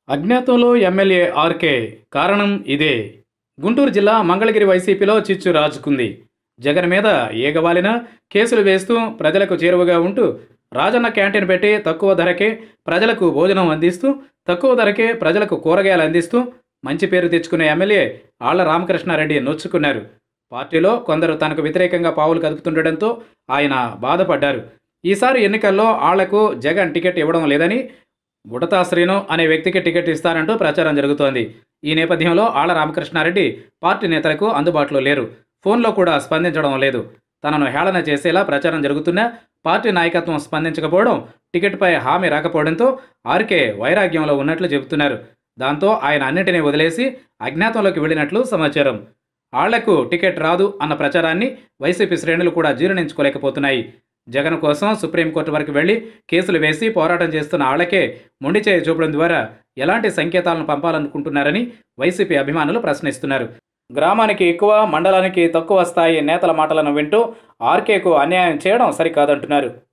అజ్ఞాతంలో MLA RK కారణం ఇదే గుంటూరు జిల్లా మంగళగిరి వైసీపీలో చిచ్చు రాజుకుంది జగన్ మీద ఏగవాలిన కేసులు వేస్తూ ప్రజలకు చేరువగా ఉంటూ రాజన్న క్యాంటీన్ పెట్టి తక్కువ ధరకే ప్రజలకు భోజనం అందిస్తూ తక్కువ ధరకే ప్రజలకు కూరగాయలు అందిస్తూ మంచి పేరు తెచ్చుకునే ఎమ్మెల్యే ఆళ్ల రామకృష్ణారెడ్డి నొచ్చుకున్నారు పార్టీలో కొందరు తనకు వ్యతిరేకంగా పావులు కదుపుతుండటంతో ఆయన బాధపడ్డారు ఈసారి ఎన్నికల్లో ఆళ్లకు జగన్ టికెట్ ఇవ్వడం లేదని గుడతా శ్రీను అనే వ్యక్తికి టికెట్ ఇస్తారంటూ ప్రచారం జరుగుతోంది ఈ నేపథ్యంలో ఆళ్ల రామకృష్ణారెడ్డి పార్టీ నేతలకు అందుబాటులో లేరు ఫోన్లో కూడా స్పందించడం లేదు తనను హేళన చేసేలా ప్రచారం జరుగుతున్నా పార్టీ నాయకత్వం స్పందించకపోవడం టికెట్పై హామీ రాకపోవడంతో ఆర్కే వైరాగ్యంలో ఉన్నట్లు చెబుతున్నారు దాంతో ఆయన అన్నింటినీ వదిలేసి అజ్ఞాతంలోకి వెళ్ళినట్లు సమాచారం ఆళ్లకు టికెట్ రాదు అన్న ప్రచారాన్ని వైసీపీ శ్రేణులు కూడా జీర్ణించుకోలేకపోతున్నాయి జగన్ కోసం సుప్రీంకోర్టు వరకు వెళ్లి కేసులు వేసి పోరాటం చేస్తున్న ఆళ్లకే మొండి చేయి చూపడం ద్వారా ఎలాంటి సంకేతాలను పంపాలనుకుంటున్నారని వైసీపీ అభిమానులు ప్రశ్నిస్తున్నారు గ్రామానికి ఎక్కువ మండలానికి తక్కువ స్థాయి నేతల మాటలను వింటూ ఆర్కేకు అన్యాయం చేయడం సరికాదంటున్నారు